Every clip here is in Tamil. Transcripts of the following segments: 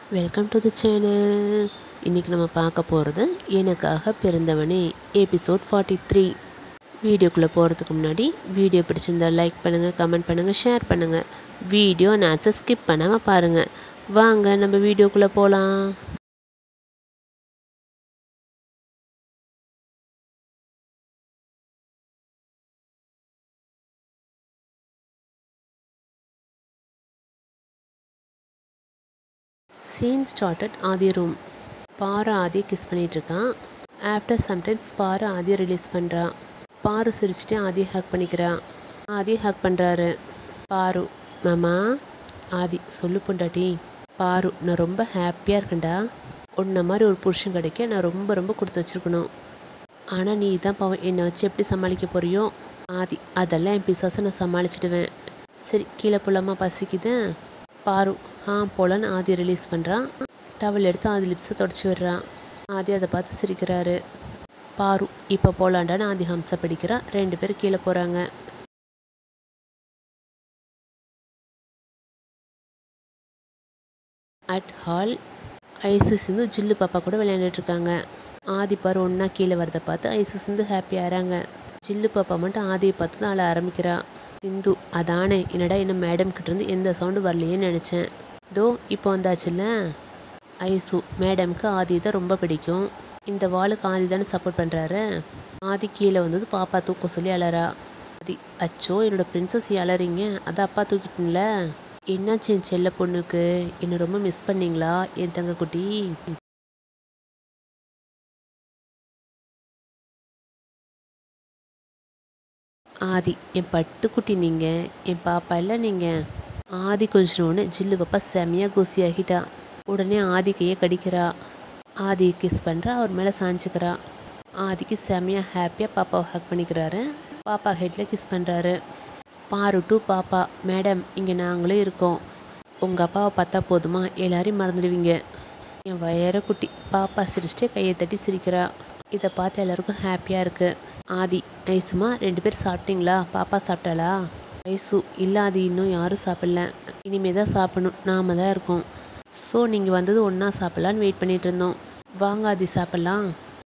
வெல்கம் டு தி சேனல் இன்றைக்கி நம்ம பார்க்க போகிறது எனக்காக பிறந்தவனே எபிசோட் ஃபார்ட்டி த்ரீ வீடியோக்குள்ளே போகிறதுக்கு முன்னாடி வீடியோ பிடிச்சிருந்தா லைக் பண்ணுங்கள் கமெண்ட் பண்ணுங்கள் ஷேர் பண்ணுங்கள் வீடியோ நாட்ஸை ஸ்கிப் பண்ணாமல் பாருங்கள் வாங்க நம்ம வீடியோக்குள்ளே போகலாம் சீன் ஸ்டார்டட் ஆதி ரூம் பாரு ஆதியை கிஸ் பண்ணிகிட்ருக்கான் ஆஃப்டர் சம்டைம்ஸ் பாரு ஆதியை ரிலீஸ் பண்ணுறான் பாரு சிரிச்சுட்டு ஆதியை ஹக் பண்ணிக்கிறான் ஆதியை ஹக் பண்ணுறாரு பாரு மாமா ஆதி சொல்லு பொண்டாட்டி பாரு நான் ரொம்ப ஹாப்பியாக இருக்கேன்டா உன்ன மாதிரி ஒரு புருஷன் கிடைக்க நான் ரொம்ப ரொம்ப கொடுத்து வச்சுருக்கணும் ஆனால் நீ தான் பாவம் என்னை வச்சு எப்படி சமாளிக்க போறியோ ஆதி அதெல்லாம் என் பிசாசை நான் சமாளிச்சிடுவேன் சரி கீழே போலாமா பசிக்குது பாரு ஆ போலான்னு ஆதி ரிலீஸ் பண்ணுறான் டவல் எடுத்து ஆதி லிப்ஸை தொடச்சி விடுறான் ஆதி அதை பார்த்து சிரிக்கிறாரு பாரு இப்போ போலாண்டான்னு ஆதி ஹம்சா பிடிக்கிறா ரெண்டு பேரும் கீழே போகிறாங்க அட் ஹால் ஐசு சிந்து ஜில்லு பாப்பா கூட விளையாண்டுட்டு இருக்காங்க ஆதி பாரு ஒன்றா கீழே வரதை பார்த்து ஐசு சிந்து ஹாப்பி ஆகிறாங்க ஜில்லு பாப்பா மட்டும் ஆதியை பார்த்து தான் அழ ஆரம்பிக்கிறா சிந்து அதானே என்னடா இன்னும் மேடம் கிட்டேருந்து எந்த சவுண்டு வரலையேன்னு நினச்சேன் தோ இப்போ வந்தாச்சுல்ல ஐசு மேடம்க்கு ஆதி தான் ரொம்ப பிடிக்கும் இந்த வாளுக்கு ஆதி தானே சப்போர்ட் பண்ணுறாரு ஆதி கீழே வந்தது பாப்பா தூக்க சொல்லி அலறா ஆதி அச்சோ என்னோட பிரின்சஸ் அலறீங்க அதான் அப்பா தூக்கிட்டீங்கள என்னாச்சு என் செல்ல பொண்ணுக்கு என்னை ரொம்ப மிஸ் பண்ணீங்களா என் தங்க குட்டி ஆதி என் பட்டுக்குட்டி நீங்கள் என் பாப்பா இல்லை நீங்கள் ஆதி கொஞ்சோன்னு ஜில்லு பாப்பா செமையாக குசி ஆகிட்டா உடனே ஆதி கையை கடிக்கிறா ஆதி கிஸ் பண்ணுறா அவர் மேலே சாஞ்சிக்கிறா ஆதிக்கு செமையாக ஹாப்பியாக பாப்பாவை ஹக் பண்ணிக்கிறாரு பாப்பா ஹெட்டில் கிஸ் பண்ணுறாரு பாரு டு பாப்பா மேடம் இங்கே நாங்களும் இருக்கோம் உங்கள் அப்பாவை பார்த்தா போதுமா எல்லாரையும் மறந்துடுவீங்க என் வயற குட்டி பாப்பா சிரிச்சிட்டு கையை தட்டி சிரிக்கிறா இதை பார்த்து எல்லாருக்கும் ஹாப்பியாக இருக்குது ஆதி ஐசுமா ரெண்டு பேர் சாப்பிட்டீங்களா பாப்பா சாப்பிட்டாளா ஐசு இல்லை ஆதி இன்னும் யாரும் சாப்பிடல இனிமே தான் சாப்பிடணும் நாம தான் இருக்கோம் ஸோ நீங்கள் வந்தது ஒன்றா சாப்பிட்லான்னு வெயிட் பண்ணிட்டு இருந்தோம் வாங்க ஆதி சாப்பிட்லாம்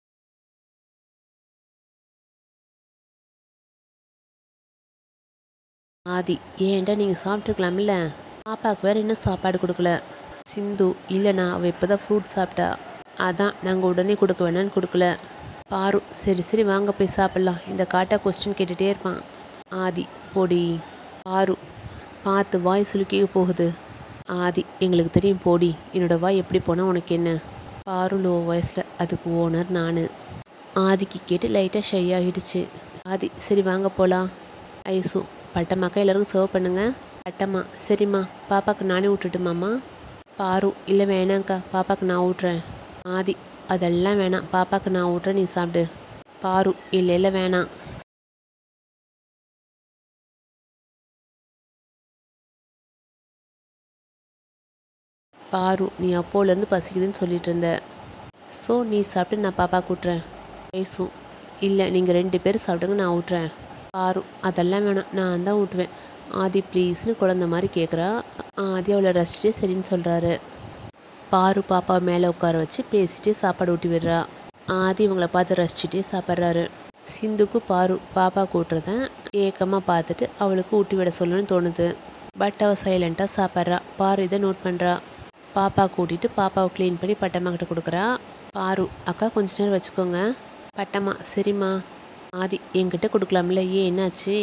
ஆதி ஏன்டா நீங்கள் சாப்பிட்ருக்கலாம்ல பாப்பாவுக்கு வேறு இன்னும் சாப்பாடு கொடுக்கல சிந்து இல்லைண்ணா அவள் இப்போ தான் ஃப்ரூட் சாப்பிட்டா அதான் நாங்கள் உடனே கொடுக்க வேணான்னு கொடுக்கல பாரு சரி சரி வாங்க போய் சாப்பிட்லாம் இந்த காட்டா கொஸ்டின் கேட்டுகிட்டே இருப்பான் ஆதி போடி பாரு பார்த்து வாய் சுலுக்கி போகுது ஆதி எங்களுக்கு தெரியும் போடி என்னோடய வாய் எப்படி போனால் உனக்கு என்ன பாரு லோ வயசில் அதுக்கு ஓனர் நான் ஆதிக்கு கேட்டு லைட்டாக ஷை ஆகிடுச்சு ஆதி சரி வாங்க போகலாம் ஐசு பட்டம்மாக்கா எல்லாருக்கும் சர்வ் பண்ணுங்க பட்டம்மா சரிம்மா பாப்பாக்கு நானே விட்டுட்டுமாம்மா பாரு இல்லை வேணாங்க்கா பாப்பாக்கு நான் ஊட்டுறேன் ஆதி அதெல்லாம் வேணாம் பாப்பாக்கு நான் ஊட்டுறேன் நீ சாப்பிடு பாரு இல்லை இல்லை வேணாம் பாரு நீ அப்போலேருந்து பசிக்குதுன்னு சொல்லிட்டு இருந்த ஸோ நீ சாப்பிட்டு நான் பாப்பா கூட்டுறேன் ஐசும் இல்லை நீங்கள் ரெண்டு பேரும் சாப்பிடுங்க நான் ஊட்டுறேன் பாரு அதெல்லாம் வேணாம் நான் தான் ஊட்டுவேன் ஆதி ப்ளீஸ்னு குழந்த மாதிரி கேட்குறா ஆதி அவளை ரசிச்சுட்டே சரின்னு சொல்கிறாரு பாரு பாப்பா மேலே உட்கார வச்சு பேசிட்டே சாப்பாடு ஊட்டி விடுறா ஆதி இவங்களை பார்த்து ரசிச்சுட்டே சாப்பிட்றாரு சிந்துக்கு பாரு பாப்பா கூட்டுறத ஏக்கமாக பார்த்துட்டு அவளுக்கு ஊட்டி விட சொல்லணும்னு தோணுது பட் அவள் சைலண்ட்டாக சாப்பிட்றா பாரு இதை நோட் பண்ணுறா பாப்பா கூட்டிகிட்டு பாப்பாவை க்ளீன் பண்ணி பட்டம்மா கிட்ட கொடுக்குறா பாரு அக்கா கொஞ்ச நேரம் வச்சுக்கோங்க பட்டம்மா சரிம்மா ஆதி என்கிட்ட கொடுக்கலாம்ல ஏன் என்னாச்சு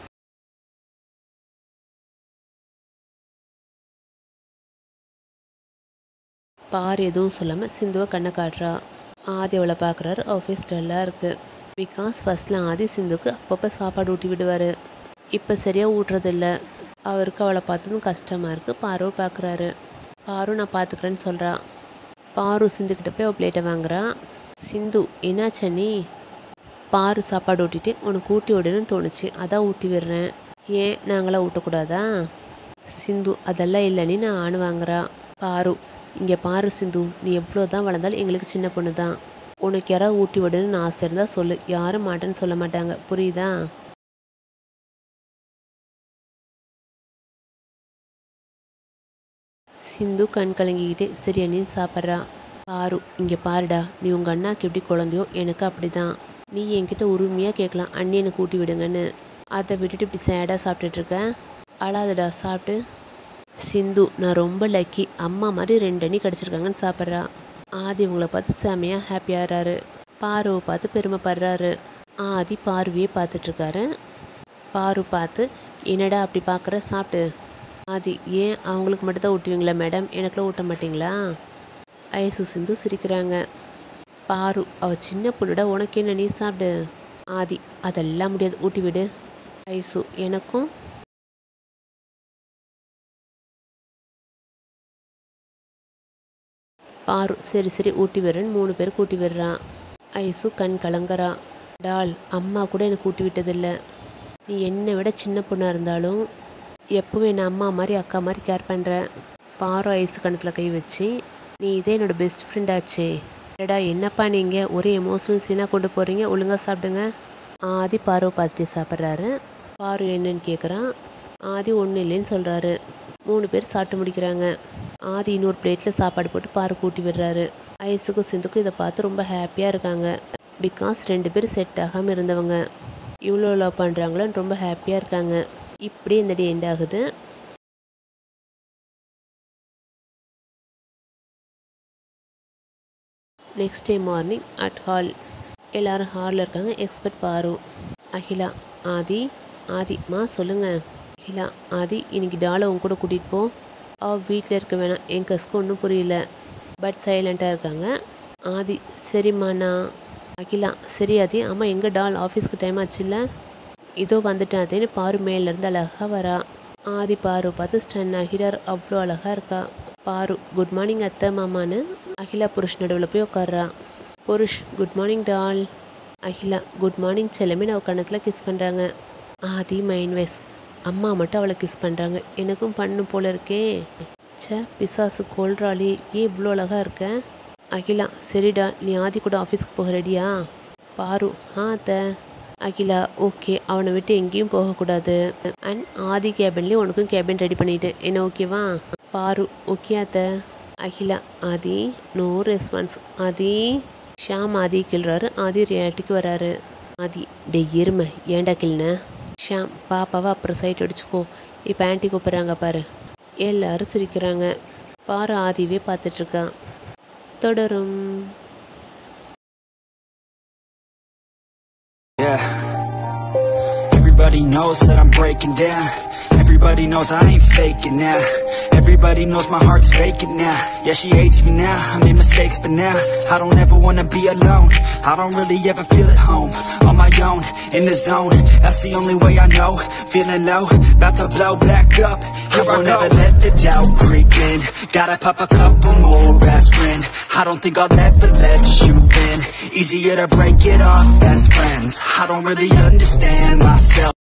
பார் எதுவும் சொல்லாமல் சிந்துவை கண்ணை காட்டுறா ஆதி அவளை பார்க்குறாரு அவள் ஃபேஸ் டல்லாக இருக்குது பிகாஸ் ஃபஸ்ட்டில் ஆதி சிந்துக்கு அப்பப்போ சாப்பாடு ஊட்டி விடுவார் இப்போ சரியாக ஊட்டுறதில்ல அவருக்கு அவளை பார்த்ததும் கஷ்டமாக இருக்குது பாரு பார்க்குறாரு பாரு நான் பார்த்துக்கிறேன்னு சொல்கிறா பாரு சிந்துக்கிட்ட போய் அவள் பிளேட்டை வாங்குறா சிந்து என்னாச்ச நீ பாரு சாப்பாடு ஊட்டிட்டு உனக்கு ஊட்டி விடணும்னு தோணுச்சு அதான் ஊட்டி விடுறேன் ஏன் நாங்களாம் ஊட்டக்கூடாதா சிந்து அதெல்லாம் இல்லைன்னு நான் ஆணு வாங்குறா பாரு இங்கே பாரு சிந்து நீ எவ்வளோ தான் வளர்ந்தாலும் எங்களுக்கு சின்ன பொண்ணு தான் உனக்கு யாராவது ஊட்டி விடணும்னு ஆசை இருந்தால் சொல்லு யாரும் மாட்டேன்னு சொல்ல மாட்டாங்க புரியுதா சிந்து கண் கலங்கிக்கிட்டே சரி அண்ணின்னு சாப்பிட்றா பாரு இங்கே பாருடா நீ உங்கள் அண்ணாக்கு எப்படி குழந்தையோ எனக்கு அப்படி தான் நீ என்கிட்ட உரிமையாக கேட்கலாம் அண்ணி என்னை கூட்டி விடுங்கன்னு அதை விட்டுட்டு இப்படி சேடாக சாப்பிட்டுட்ருக்க அழாதடா சாப்பிட்டு சிந்து நான் ரொம்ப லக்கி அம்மா மாதிரி ரெண்டு அண்ணி கிடச்சிருக்காங்கன்னு சாப்பிட்றா ஆதி இவங்கள பார்த்து செமையாக ஹாப்பியாகிறாரு பாருவை பார்த்து பெருமைப்படுறாரு ஆதி பார்வையே பார்த்துட்ருக்காரு பாரு பார்த்து என்னடா அப்படி பார்க்குற சாப்பிட்டு ஆதி ஏன் அவங்களுக்கு மட்டும் தான் ஊட்டுவீங்களா மேடம் எனக்குலாம் ஊட்ட மாட்டிங்களா ஐசு சிந்து சிரிக்கிறாங்க பாரு அவ சின்ன பொண்ணுடா உனக்கு என்ன நீ சாப்பிடு ஆதி அதெல்லாம் முடியாது ஊட்டி விடு ஐசு எனக்கும் பாரு சரி சரி ஊட்டி விடுறேன்னு மூணு பேர் கூட்டி விடுறான் ஐசு கண் கலங்கறா டால் அம்மா கூட எனக்கு ஊட்டி விட்டதில்ல நீ என்னை விட சின்ன பொண்ணாக இருந்தாலும் எப்பவும் என்னை அம்மா மாதிரி அக்கா மாதிரி கேர் பண்ணுற பாரு ஐசு கணத்தில் கை வச்சு நீ இதே என்னோட பெஸ்ட் ஃப்ரெண்ட் ஆச்சே எடா என்னப்பா நீங்கள் ஒரே எமோஷனல் சீனாக கொண்டு போகிறீங்க ஒழுங்காக சாப்பிடுங்க ஆதி பாருவை பார்த்துட்டு சாப்பிட்றாரு பாரு என்னன்னு கேட்குறான் ஆதி ஒன்றும் இல்லைன்னு சொல்கிறாரு மூணு பேர் சாப்பிட்டு முடிக்கிறாங்க ஆதி இன்னொரு பிளேட்டில் சாப்பாடு போட்டு பாரு கூட்டி விடுறாரு ஐஸுக்கும் சிந்துக்கும் இதை பார்த்து ரொம்ப ஹாப்பியாக இருக்காங்க பிகாஸ் ரெண்டு பேரும் செட் ஆகாமல் இருந்தவங்க இவ்வளோ லவ் பண்ணுறாங்களோன்னு ரொம்ப ஹாப்பியாக இருக்காங்க இப்படி இந்த டே எண்ட் ஆகுது next day morning at hall எல்லாரும் ஹாலில் இருக்காங்க எக்ஸ்பர்ட் பாரு அகிலா ஆதி ஆதி மா சொல்லுங்க அகிலா ஆதி இன்னைக்கு டாலை உன் கூட கூட்டிகிட்டு போ அவ வீட்டில் இருக்க வேணாம் என் கஸ்க்கு ஒன்றும் புரியல பட் சைலண்ட்டாக இருக்காங்க ஆதி சரிம்மாண்ணா அகிலா சரி ஆதி அம்மா எங்கே டால் ஆஃபீஸ்க்கு டைம் ஆச்சுல்ல இதோ வந்துட்டேன் அதேன்னு பாரு மேலேருந்து அழகாக வரா ஆதி பாரு பார்த்து ஸ்டன் அகிலார் அவ்வளோ அழகாக இருக்கா பாரு குட் மார்னிங் அத்தை மாமான்னு அகிலா புருஷ் நடுவில் போய் உட்கார்றா Purush good morning doll Akila good morning செல்லமே நான் கணத்தில் கிஸ் பண்ணுறாங்க ஆதி மைண்ட் வைஸ் அம்மா மட்டும் அவளை கிஸ் பண்ணுறாங்க எனக்கும் பண்ணும் போல இருக்கே ச்சே பிசாசு கொல்றாளி ஏன் இவ்வளோ அழகாக இருக்க அகிலா சரிடா நீ ஆதி கூட ஆஃபீஸ்க்கு போக ரெடியா பாரு ஆ அத்தை அகிலா ஓகே அவனை விட்டு எங்கேயும் போகக்கூடாது அண்ட் ஆதி கேபின்லேயும் உனக்கும் கேபின் ரெடி பண்ணிட்டேன் என்ன ஓகேவா பாரு ஓகே அத்தை அகிலா ஆதி நோ ரெஸ்பான்ஸ் ஆதி ஷாம் ஆதி கிள்றாரு ஆதி ரியாலிட்டிக்கு வராரு ஆதி டே எருமை ஏன்டா கிள்ன ஷாம் பாப்பாவை அப்புறம் சைட் அடிச்சுக்கோ இப்போ ஆன்ட்டி கூப்பிட்றாங்க பாரு எல்லாரும் சிரிக்கிறாங்க பாரு ஆதிவே பார்த்துட்ருக்கான் தொடரும் Yeah. Everybody knows that I'm breaking down. Everybody knows I ain't faking now. Everybody knows my heart's faking now. Yeah, she hates me now. I made mistakes, but now I don't ever wanna be alone. I don't really ever feel at home. On my own, in the zone. That's the only way I know. Feeling low, about to blow back up. Here I won't ever let the doubt creep in. Gotta pop a couple more aspirin. I don't think I'll ever let you in. Easier to break it off best friends. I don't really understand myself.